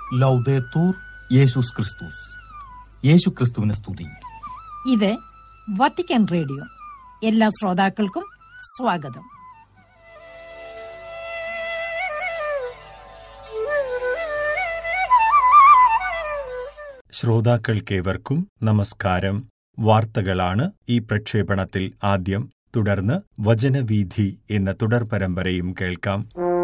ലൗദേത്തൂർ യേശുസ് ക്രിസ്തുസ് യേശു ക്രിസ്തുവിനെ സ്തുതി ഇത് വത്തിക്കാൻ റേഡിയോ എല്ലാ ശ്രോതാക്കൾക്കും സ്വാഗതം ശ്രോതാക്കൾക്കേവർക്കും നമസ്കാരം വാർത്തകളാണ് ഈ പ്രക്ഷേപണത്തിൽ ആദ്യം തുടർന്ന് വചനവീഥി എന്ന തുടർ പരമ്പരയും കേൾക്കാം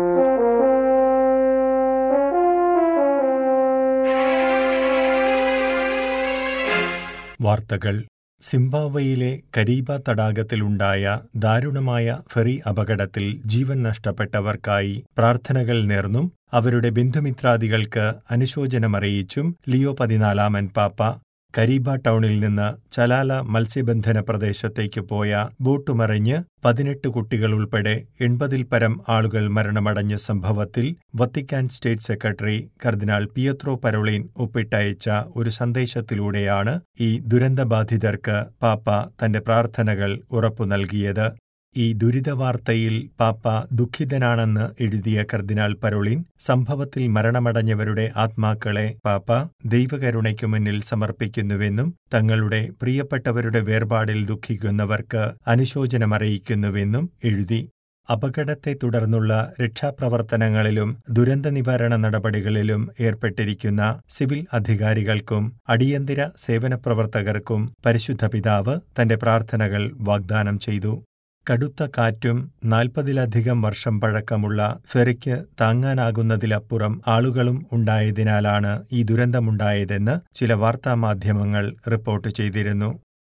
വാർത്തകൾ സിംബാബ്വയിലെ കരീബ തടാകത്തിലുണ്ടായ ദാരുണമായ ഫെറി അപകടത്തിൽ ജീവൻ നഷ്ടപ്പെട്ടവർക്കായി പ്രാർത്ഥനകൾ നേർന്നും അവരുടെ ബന്ധുമിത്രാദികൾക്ക് അനുശോചനമറിയിച്ചും ലിയോ പതിനാലാമൻ പാപ്പ കരീബ ടൗണിൽ നിന്ന് ചലാല മത്സ്യബന്ധന പ്രദേശത്തേക്ക് പോയ ബോട്ട് മറിഞ്ഞ് പതിനെട്ട് കുട്ടികൾ ഉൾപ്പെടെ എൺപതിൽ പരം ആളുകൾ മരണമടഞ്ഞ സംഭവത്തിൽ വത്തിക്കാൻ സ്റ്റേറ്റ് സെക്രട്ടറി കർദിനാൾ പിയത്രോ പരോളിൻ ഒപ്പിട്ടയച്ച ഒരു സന്ദേശത്തിലൂടെയാണ് ഈ ദുരന്തബാധിതർക്ക് പാപ്പ തന്റെ പ്രാർത്ഥനകൾ ഉറപ്പു നൽകിയത് ഈ ദുരിതവാർത്തയിൽ പാപ്പ ദുഃഖിതനാണെന്ന് എഴുതിയ കർദിനാൾ പരോളിൻ സംഭവത്തിൽ മരണമടഞ്ഞവരുടെ ആത്മാക്കളെ പാപ്പ ദൈവകരുണയ്ക്കു മുന്നിൽ സമർപ്പിക്കുന്നുവെന്നും തങ്ങളുടെ പ്രിയപ്പെട്ടവരുടെ വേർപാടിൽ ദുഃഖിക്കുന്നവർക്ക് അനുശോചനമറിയിക്കുന്നുവെന്നും എഴുതി അപകടത്തെ തുടർന്നുള്ള രക്ഷാപ്രവർത്തനങ്ങളിലും ദുരന്ത നിവാരണ നടപടികളിലും ഏർപ്പെട്ടിരിക്കുന്ന സിവിൽ അധികാരികൾക്കും അടിയന്തര സേവന പ്രവർത്തകർക്കും പരിശുദ്ധ പിതാവ് തന്റെ പ്രാർത്ഥനകൾ വാഗ്ദാനം ചെയ്തു കടുത്ത കാറ്റും നാൽപ്പതിലധികം വർഷം പഴക്കമുള്ള ഫെറിക്ക് താങ്ങാനാകുന്നതിലപ്പുറം ആളുകളും ഉണ്ടായതിനാലാണ് ഈ ദുരന്തമുണ്ടായതെന്ന് ചില വാർത്താമാധ്യമങ്ങൾ റിപ്പോർട്ട് ചെയ്തിരുന്നു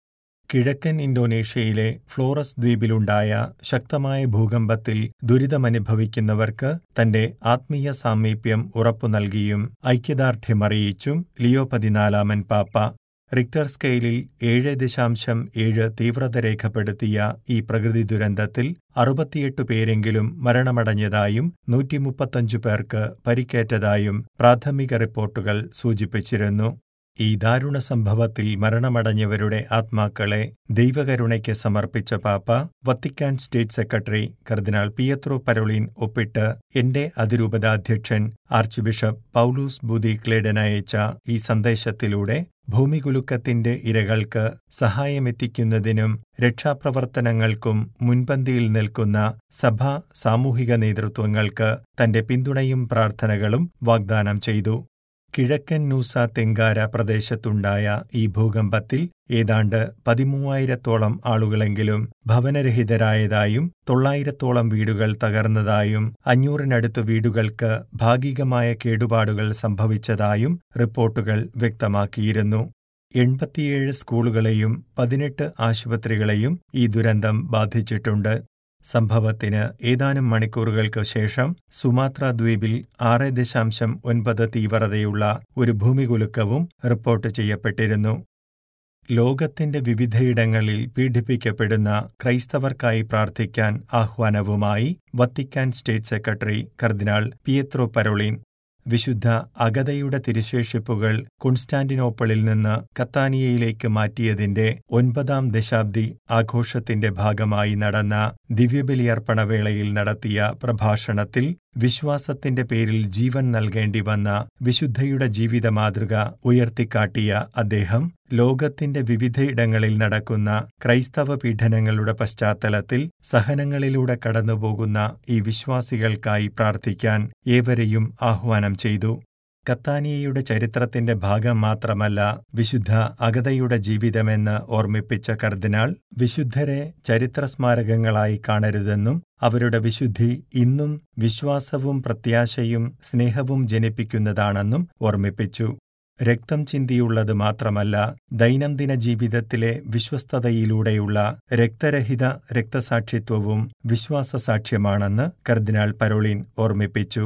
കിഴക്കൻ ഇന്തോനേഷ്യയിലെ ഫ്ലോറസ് ദ്വീപിലുണ്ടായ ശക്തമായ ഭൂകമ്പത്തിൽ ദുരിതമനുഭവിക്കുന്നവർക്ക് തന്റെ ആത്മീയ സാമീപ്യം ഉറപ്പു നൽകിയും ഐക്യദാർഢ്യമറിയിച്ചും ലിയോ പതിനാലാമൻ പാപ്പ റിക്ടർ സ്കെയിലിൽ ഏഴ് ദശാംശം ഏഴ് തീവ്രത രേഖപ്പെടുത്തിയ ഈ പ്രകൃതി ദുരന്തത്തിൽ അറുപത്തിയെട്ട് പേരെങ്കിലും മരണമടഞ്ഞതായും നൂറ്റിമുപ്പത്തഞ്ചു പേർക്ക് പരിക്കേറ്റതായും പ്രാഥമിക റിപ്പോർട്ടുകൾ സൂചിപ്പിച്ചിരുന്നു ഈ ദാരുണ സംഭവത്തിൽ മരണമടഞ്ഞവരുടെ ആത്മാക്കളെ ദൈവകരുണയ്ക്ക് സമർപ്പിച്ച പാപ്പ വത്തിക്കാൻ സ്റ്റേറ്റ് സെക്രട്ടറി കർദിനാൾ പിയത്രോ പരോളിൻ ഒപ്പിട്ട് എന്റെ അതിരൂപതാധ്യക്ഷൻ ആർച്ച് ബിഷപ്പ് പൗലൂസ് ബുദി ക്ലേഡനയച്ച ഈ സന്ദേശത്തിലൂടെ ഭൂമികുലുക്കത്തിന്റെ ഇരകൾക്ക് സഹായമെത്തിക്കുന്നതിനും രക്ഷാപ്രവർത്തനങ്ങൾക്കും മുൻപന്തിയിൽ നിൽക്കുന്ന സഭാ സാമൂഹിക നേതൃത്വങ്ങൾക്ക് തന്റെ പിന്തുണയും പ്രാർത്ഥനകളും വാഗ്ദാനം ചെയ്തു കിഴക്കൻ നൂസ തെങ്കാര പ്രദേശത്തുണ്ടായ ഈ ഭൂകമ്പത്തിൽ ഏതാണ്ട് പതിമൂവായിരത്തോളം ആളുകളെങ്കിലും ഭവനരഹിതരായതായും തൊള്ളായിരത്തോളം വീടുകൾ തകർന്നതായും അഞ്ഞൂറിനടുത്ത് വീടുകൾക്ക് ഭാഗികമായ കേടുപാടുകൾ സംഭവിച്ചതായും റിപ്പോർട്ടുകൾ വ്യക്തമാക്കിയിരുന്നു എൺപത്തിയേഴ് സ്കൂളുകളെയും പതിനെട്ട് ആശുപത്രികളെയും ഈ ദുരന്തം ബാധിച്ചിട്ടുണ്ട് സംഭവത്തിന് ഏതാനും മണിക്കൂറുകൾക്ക് ശേഷം സുമാത്ര ദ്വീപിൽ ആറ് ദശാംശം ഒൻപത് തീവ്രതയുള്ള ഒരു ഭൂമികുലുക്കവും റിപ്പോർട്ട് ചെയ്യപ്പെട്ടിരുന്നു ലോകത്തിന്റെ വിവിധയിടങ്ങളിൽ പീഡിപ്പിക്കപ്പെടുന്ന ക്രൈസ്തവർക്കായി പ്രാർത്ഥിക്കാൻ ആഹ്വാനവുമായി വത്തിക്കാൻ സ്റ്റേറ്റ് സെക്രട്ടറി കർദിനാൾ പിയത്രോ പരോളിൻ വിശുദ്ധ അഗതയുടെ തിരുശേഷിപ്പുകൾ കോൺസ്റ്റാന്റിനോപ്പിളിൽ നിന്ന് കത്താനിയയിലേക്ക് മാറ്റിയതിന്റെ ഒൻപതാം ദശാബ്ദി ആഘോഷത്തിന്റെ ഭാഗമായി നടന്ന ദിവ്യബലിയർപ്പണവേളയിൽ നടത്തിയ പ്രഭാഷണത്തിൽ വിശ്വാസത്തിന്റെ പേരിൽ ജീവൻ നൽകേണ്ടി വന്ന വിശുദ്ധയുടെ ജീവിത മാതൃക ഉയർത്തിക്കാട്ടിയ അദ്ദേഹം ലോകത്തിന്റെ വിവിധയിടങ്ങളിൽ നടക്കുന്ന ക്രൈസ്തവ പീഡനങ്ങളുടെ പശ്ചാത്തലത്തിൽ സഹനങ്ങളിലൂടെ കടന്നുപോകുന്ന ഈ വിശ്വാസികൾക്കായി പ്രാർത്ഥിക്കാൻ ഏവരെയും ആഹ്വാനം ചെയ്തു കത്താനിയയുടെ ചരിത്രത്തിന്റെ ഭാഗം മാത്രമല്ല വിശുദ്ധ അഗതയുടെ ജീവിതമെന്ന് ഓർമ്മിപ്പിച്ച കർദിനാൾ വിശുദ്ധരെ ചരിത്രസ്മാരകങ്ങളായി കാണരുതെന്നും അവരുടെ വിശുദ്ധി ഇന്നും വിശ്വാസവും പ്രത്യാശയും സ്നേഹവും ജനിപ്പിക്കുന്നതാണെന്നും ഓർമ്മിപ്പിച്ചു രക്തം ചിന്തിയുള്ളത് മാത്രമല്ല ദൈനംദിന ജീവിതത്തിലെ വിശ്വസ്തതയിലൂടെയുള്ള രക്തരഹിത രക്തസാക്ഷിത്വവും വിശ്വാസസാക്ഷ്യമാണെന്ന് കർദിനാൾ പരോളിൻ ഓർമ്മിപ്പിച്ചു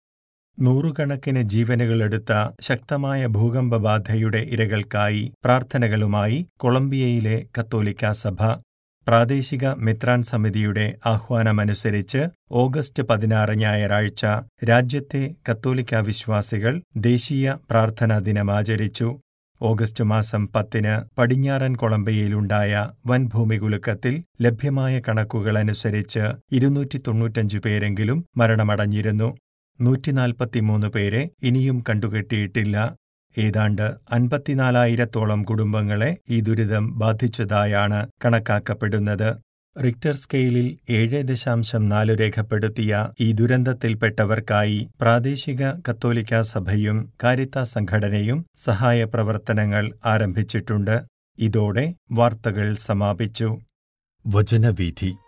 നൂറുകണക്കിന് ജീവനുകളെടുത്ത ശക്തമായ ഭൂകമ്പബാധയുടെ ഇരകൾക്കായി പ്രാർത്ഥനകളുമായി കൊളംബിയയിലെ കത്തോലിക്ക സഭ പ്രാദേശിക മിത്രാൻ സമിതിയുടെ ആഹ്വാനമനുസരിച്ച് ഓഗസ്റ്റ് പതിനാറ് ഞായറാഴ്ച രാജ്യത്തെ കത്തോലിക്ക വിശ്വാസികൾ ദേശീയ പ്രാർത്ഥനാ ദിനം ആചരിച്ചു ഓഗസ്റ്റ് മാസം പത്തിന് പടിഞ്ഞാറൻ കൊളംബിയയിലുണ്ടായ വൻ ഭൂമികുലുക്കത്തിൽ ലഭ്യമായ കണക്കുകളനുസരിച്ച് ഇരുന്നൂറ്റി തൊണ്ണൂറ്റഞ്ചു പേരെങ്കിലും മരണമടഞ്ഞിരുന്നു നൂറ്റിനാൽപ്പത്തിമൂന്ന് പേരെ ഇനിയും കണ്ടുകെട്ടിയിട്ടില്ല ഏതാണ്ട് അൻപത്തിനാലായിരത്തോളം കുടുംബങ്ങളെ ഈ ദുരിതം ബാധിച്ചതായാണ് കണക്കാക്കപ്പെടുന്നത് റിക്ടർ സ്കെയിലിൽ ഏഴ് ദശാംശം നാല് രേഖപ്പെടുത്തിയ ഈ ദുരന്തത്തിൽപ്പെട്ടവർക്കായി പ്രാദേശിക കത്തോലിക്ക സഭയും കാരിത്ത സംഘടനയും സഹായ പ്രവർത്തനങ്ങൾ ആരംഭിച്ചിട്ടുണ്ട് ഇതോടെ വാർത്തകൾ സമാപിച്ചു വചനവീഥി